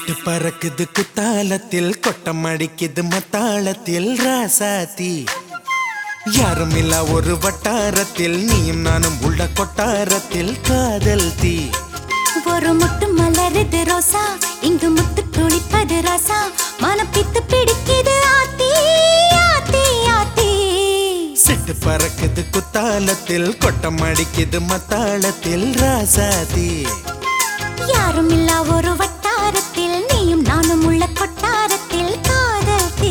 சிட்டு பறக்குது குத்தாலத்தில் கொட்டம் அடிக்குது மத்தாளத்தில் ராசாத்தி யாரும் இல்ல ஒரு வட்டாரத்தில் நீயும் நானும் உள்ள கொட்டாரத்தில் காதல் தீ ஒரு முட்டு மலருது ரோசா இங்கு முத்து துளிப்பது ராசா மனப்பித்து பிடிக்குது ஆத்தி ஆத்தி ஆத்தி சிட்டு பறக்குது குத்தாலத்தில் கொட்டம் அடிக்குது மத்தாளத்தில் ராசாத்தி யாரும் இல்லா ஒரு வட்டாரத்தில் நீயும் நானும் உள்ள கொட்டாரத்தில் காதல் தீ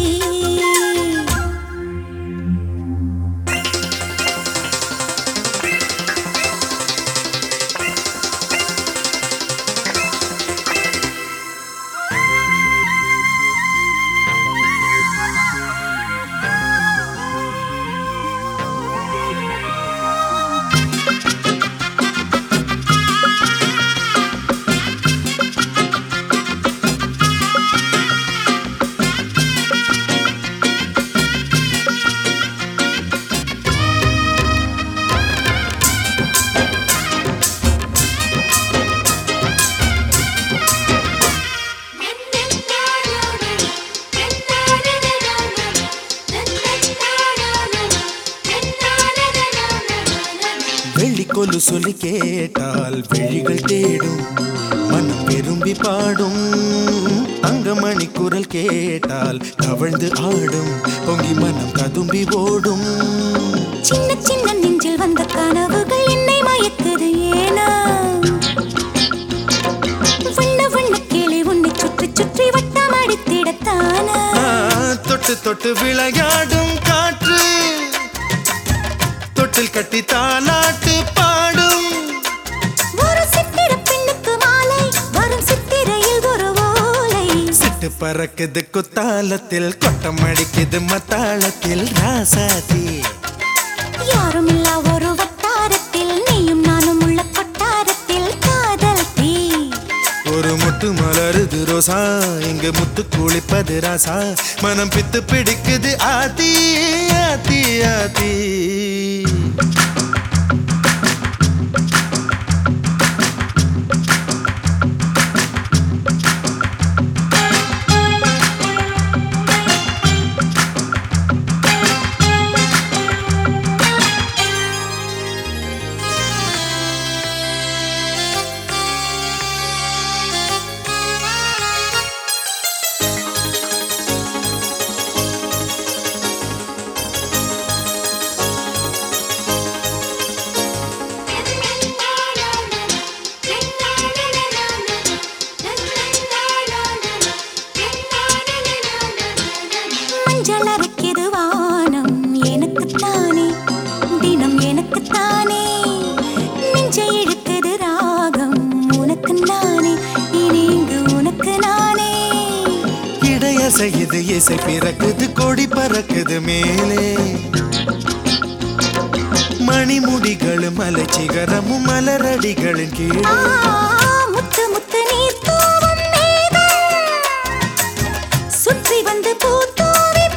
வெள்ளிக்கொலு சொல்லி கேட்டால் விழிகள் தேடும் மனம் விரும்பி பாடும் தங்கமணி குரல் கேட்டால் தவழ்ந்து ஆடும் பொங்கி மனம் கதும்பி ஓடும் சின்ன சின்ன நெஞ்சில் வந்த கனவுகள் என்னை மயக்குது ஏனா வண்ண வண்ண கிளி உன்னை சுற்றி சுற்றி வட்டம் அடித்திடத்தானா ஆ, தொட்டு தொட்டு விளையாடும் காற்று தொட்டில் கட்டி தாலாட்டு பாடும் ஒரு சித்திர பெண்ணுக்கு மாலை வரும் சித்திரையில் ஒரு ஓலை சிட்டு பறக்குது குத்தாலத்தில் கொட்டம் அடிக்குது மத்தாளத்தில் ராசாதி யாரும் இல்லா ஒரு வட்டாரத்தில் நீயும் நானும் உள்ள கொட்டாரத்தில் காதல் தீ ஒரு முட்டு மலருது ரோசா இங்கு முத்து குளிப்பது ராசா மனம் பித்து பிடிக்குது ஆதி ஆதி ஆதி மஞ்சள் அரைக்கிது வானம் எனக்குத்தானே தினம் எனக்குத்தானே நெஞ்சை இழுக்குது ராகம் உனக்கு நானே இனி இங்கு உனக்கு நானே இடையசையுது இசை பிறக்குது கொடி பறக்குது மேலே மணிமுடிகளும் மலைச்சிகரமும் மலரடிகளின் ஆ, கீழே முத்து முத்து நீர் தூவும் மேகம் சுற்றி வந்து பூத்தூவி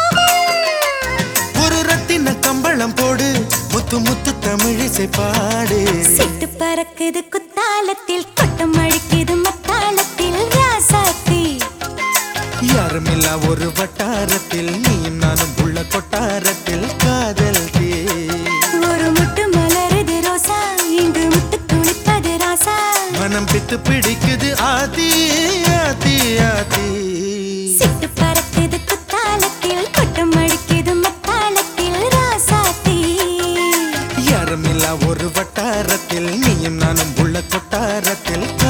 ஒரு ரத்தின கம்பளம் போடு முத்து முத்து தமிழிசை பாடு சிட்டு பறக்குது குத்தாலத்தில் கொட்டம் அழிக்குது மத்தாளத்தில் ராசாத்தி யாருமில்லா ஒரு வட்டாரத்தில் நீயும் நானும் உள்ள கொட்டாரத்தில் காதல் தே ஒரு முட்டு மலருது ரோசா இங்கு முட்டு குளிப்பது ராசா மனம் பித்து பிடிக்குது ஆதி ஆதி ஆதி சிட்டு பறக்குது குத்தாலத்தில் கொட்டம் அழிக்குது மத்தாளத்தில் ராசாத்தி யாருமில்லா ஒரு வட்டாரத்தில் நீயும் நானும் உள்ள கொட்டாரத்தில்